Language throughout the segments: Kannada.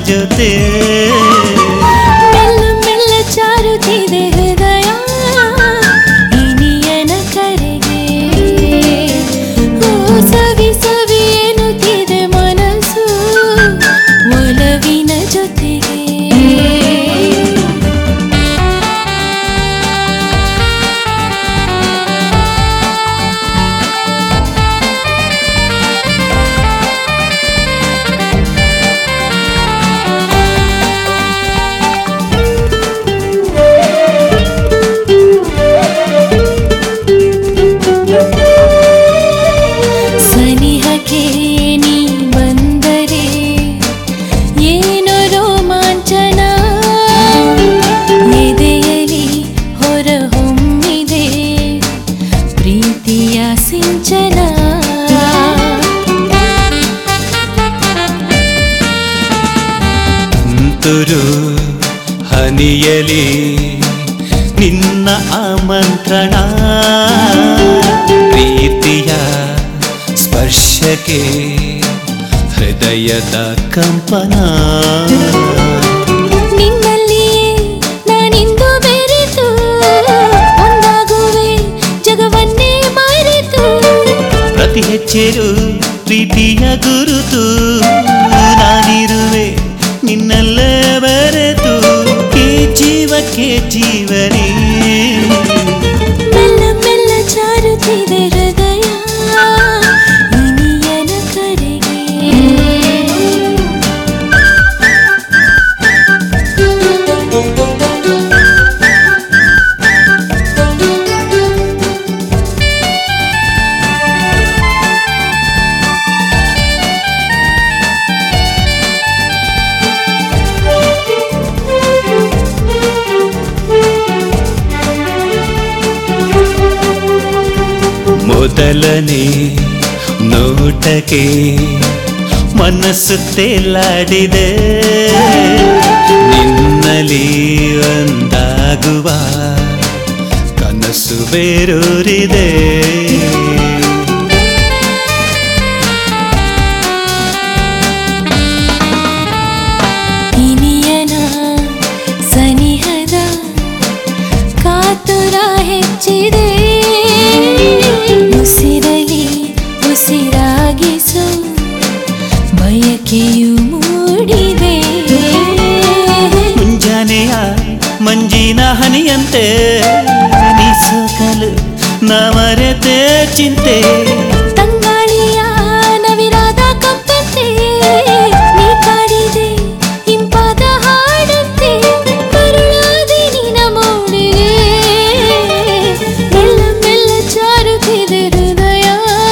ಜೊತೆ ಮೆಲ್ಲ ಮೆಲ್ಲ ಚಾರುತ್ತಿದೆ ಹೃದಯ ಇನಿಯನ ಕರೆಗೆ ಓ ಸವಿ ಸವಿ ಎನ್ನುತ್ತಿದೆ ಮನಸ್ಸು ಒಲವಿನ ಜೊತೆಗೆ ಸನಿಹಕ್ಕೆ ನೀ ಬಂದರೆ ಏನೋ ರೋಮಾಂಚನ ಎದೆಯಲಿ ಹೊರಹೊಮ್ಮಿದೆ ಪ್ರೀತಿಯ ಸಿಂಚನ ತುಂತುರು ಹನಿಯಲಿ ನಿನ್ನ ಆಮಂತ್ರಣ ಪ್ರೀತಿಯ ಸ್ಪರ್ಶಕ್ಕೆ ಹೃದಯದ ಕಂಪನ ನಿನ್ನಲ್ಲಿಯೇ ನಾನಿಂದು ಬೆರೆತು ಒಂದಾಗುವೆ ಜಗವನ್ನೇ ಮರೆತು ಪ್ರತಿ ಹೆಜ್ಜೆರು ಪ್ರೀತಿಯ ಗುರುತು ನಾನಿರುವೆ ನಿನ್ನಲ್ಲೇ ಬರೆತು ಈ ಜೀವಕ್ಕೆ ಜೀವನೇ ಮೆಲ್ಲ ಮೆಲ್ಲ ಚಾರುತ್ತಿದೆ ಹೃದಯ ಇನಿಯನ ಕರೆಗೆ ಮೊದಲನೇ ನೋಟಕ್ಕೆ ಮನಸ್ಸು ತೇಲಾಡಿದೆ ನಿನ್ನಲಿ ಒಂದಾಗುವ ಕನಸು ಬೇರೂರಿದೆ ಇನಿಯನ ಸನಿಹದ ಕಾತುರ ಹೆಚ್ಚಿದೆ ಉಸಿರಲಿ ಉಸಿರಾಗಿಸು ಬಯಕೆಯು ಮೂಡಿದೆ ಮುಂಜಾನೆಯ ಮಂಜಿನ ಹನಿಯಂತೆ ನೀ ಸೋಕಲು ನ ಮರೆತೆ ಚಿಂತೆ ತಂಗಾಳಿಯ ನವಿರಾದ ಕಂಪಂತೆ ನೀ ಕಾಡಿದೆ ಇಂಪಾದ ಹಾಡಂತೆ ಕರುಳಾದಿ ನಿನ ಮೌಡಿಗೆ ಮೆಲ್ಲ ಮೆಲ್ಲ ಚಾರುತ್ತಿದೆ ಹೃದಯ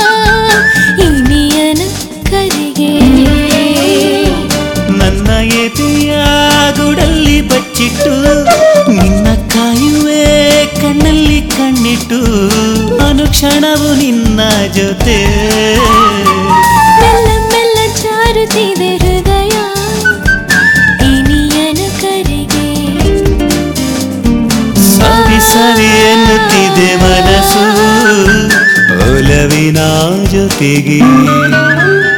ಇನಿಯನ ಕರೆಗೆ ನನ್ನ ಎದೆಯ ಗುಡಲ್ಲಿ ಬಚ್ಚಿಟ್ಟು ನಿನ್ನ ಕಾಯುವೆ ಕಣ್ಣಲ್ಲಿ ಕಣ್ಣಿಟ್ಟು ಅನುಕ್ಷಣವು ನಿನ್ನ ಜೊತೆ ಮೆಲ್ಲ ಮೆಲ್ಲ ಚಾರುತ್ತಿದೆ ಹೃದಯ ಇನಿಯನ ಕರೆಗೆ ಸವಿ ಸವಿ ಎನ್ನುತ್ತಿದೆ ಮನಸ್ಸು ಒಲವಿನ ಜೊತೆಗೆ